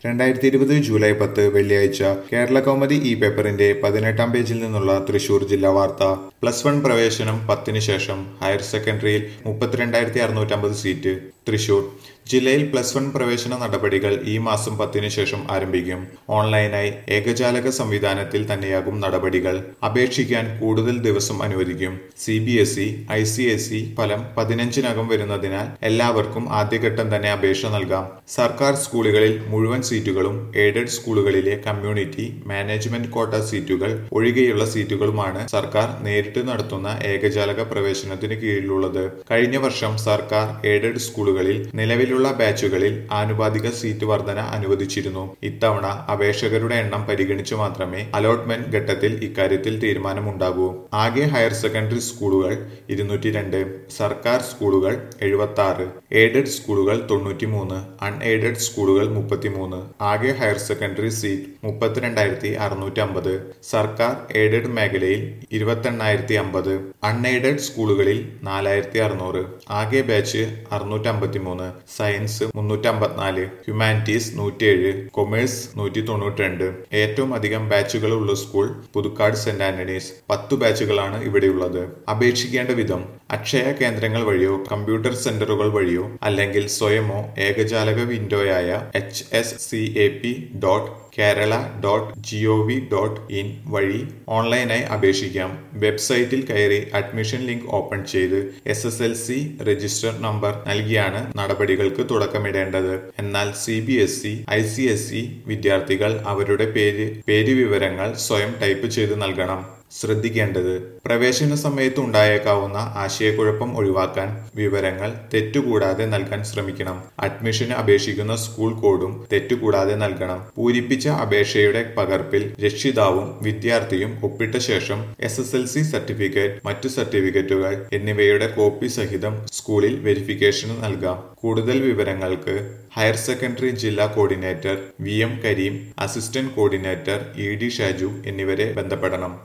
രണ്ടായിരത്തി ഇരുപത് ജൂലൈ പത്ത് വെള്ളിയാഴ്ച കേരള കൗമുദി ഈ പേപ്പറിന്റെ പതിനെട്ടാം പേജിൽ നിന്നുള്ള തൃശൂർ ജില്ലാ വാർത്ത പ്ലസ് വൺ പ്രവേശനം പത്തിന് ശേഷം ഹയർ സെക്കൻഡറിയിൽ മുപ്പത്തിരണ്ടായിരത്തി അറുന്നൂറ്റമ്പത് സീറ്റ് തൃശൂർ ജില്ലയിൽ പ്ലസ് വൺ പ്രവേശന നടപടികൾ ഈ മാസം പത്തിന് ശേഷം ആരംഭിക്കും ഓൺലൈനായി ഏകജാലക സംവിധാനത്തിൽ തന്നെയാകും നടപടികൾ അപേക്ഷിക്കാൻ കൂടുതൽ ദിവസം അനുവദിക്കും C B S E I C S E ഫലം പതിനഞ്ചിനകം വരുന്നതിനാൽ എല്ലാവർക്കും ആദ്യഘട്ടം തന്നെ അപേക്ഷ നൽകാം സർക്കാർ സ്കൂളുകളിൽ മുഴുവൻ സീറ്റുകളും എയ്ഡഡ് സ്കൂളുകളിലെ കമ്മ്യൂണിറ്റി മാനേജ്മെന്റ് കോട്ട സീറ്റുകൾ ഒഴികെയുള്ള സീറ്റുകളുമാണ് സർക്കാർ നേരിട്ട് നടത്തുന്ന ഏകജാലക പ്രവേശനത്തിന് കീഴിലുള്ളത് കഴിഞ്ഞ വർഷം സർക്കാർ എയ്ഡഡ് സ്കൂളുകളിൽ നിലവിലുള്ള ബാച്ചുകളിൽ ആനുപാതിക സീറ്റ് വർധന അനുവദിച്ചിരുന്നു ഇത്തവണ അപേക്ഷകരുടെ എണ്ണം പരിഗണിച്ചു മാത്രമേ അലോട്ട്മെന്റ് ഘട്ടത്തിൽ ഇക്കാര്യത്തിൽ തീരുമാനമുണ്ടാകൂ ആകെ ഹയർ സെക്കൻഡറി സ്കൂളുകൾ ഇരുന്നൂറ്റി രണ്ട് സർക്കാർ സ്കൂളുകൾ എഴുപത്തി ആറ് എയ്ഡഡ് സ്കൂളുകൾ തൊണ്ണൂറ്റിമൂന്ന് അൺഎയ്ഡഡ് സ്കൂളുകൾ മുപ്പത്തിമൂന്ന് ആകെ ഹയർ സെക്കൻഡറി സീറ്റ് മുപ്പത്തിരണ്ടായിരത്തി അറുന്നൂറ്റി അമ്പത് സർക്കാർ എയ്ഡഡ് മേഖലയിൽ ഇരുപത്തെണ്ണായിരത്തി അമ്പത് അൺഎയ്ഡഡ് സ്കൂളുകളിൽ നാലായിരത്തി അറുന്നൂറ് ആകെ ബാച്ച് അറുന്നൂറ്റി അമ്പത്തിമൂന്ന് സയൻസ് മുന്നൂറ്റി അമ്പത്തിനാല് ഹ്യൂമാനിറ്റീസ് നൂറ്റിയേഴ് കൊമേഴ്സ് നൂറ്റി തൊണ്ണൂറ്റി രണ്ട് ഏറ്റവും അധികം ബാച്ചുകൾ ഉള്ള സ്കൂൾ പുതുക്കാട് സെന്റ് ആന്റണീസ് പത്തു ബാച്ചുകളാണ് ഇവിടെയുള്ളത് അപേക്ഷിക്കേണ്ട വിധം അക്ഷയ കേന്ദ്രങ്ങൾ വഴിയോ കമ്പ്യൂട്ടർ സെന്ററുകൾ വഴിയോ അല്ലെങ്കിൽ സ്വയമോ ഏകജാലക വിൻഡോയായ H S C A P dot Kerala dot G O V dot in വഴി ഓൺലൈനായി അപേക്ഷിക്കാം വെബ്സൈറ്റിൽ കയറി അഡ്മിഷൻ ലിങ്ക് ഓപ്പൺ ചെയ്ത് S S L C register number നൽകിയാണ് നടപടികൾക്ക് തുടക്കമിടേണ്ടത് എന്നാൽ സി B S E I C S ഇ വിദ്യാർത്ഥികൾ അവരുടെ പേര് പേര് വിവരങ്ങൾ സ്വയം ടൈപ്പ് ചെയ്ത് നൽകണം ശ്രദ്ധിക്കേണ്ടത് പ്രവേശന സമയത്ത് ഉണ്ടായേക്കാവുന്ന ആശയക്കുഴപ്പം ഒഴിവാക്കാൻ വിവരങ്ങൾ തെറ്റുകൂടാതെ നൽകാൻ ശ്രമിക്കണം അഡ്മിഷന് അപേക്ഷിക്കുന്ന സ്കൂൾ കോഡും തെറ്റുകൂടാതെ നൽകണം പൂരിപ്പിച്ച അപേക്ഷയുടെ പകർപ്പിൽ രക്ഷിതാവും വിദ്യാർത്ഥിയും ഒപ്പിട്ട ശേഷം S S L C certificate മറ്റു സർട്ടിഫിക്കറ്റുകൾ എന്നിവയുടെ കോപ്പി സഹിതം സ്കൂളിൽ വെരിഫിക്കേഷന് നൽകാം കൂടുതൽ വിവരങ്ങൾക്ക് ഹയർ സെക്കൻഡറി ജില്ലാ coordinator V M Karim assistant coordinator E D Shaju എന്നിവരെ ബന്ധപ്പെടണം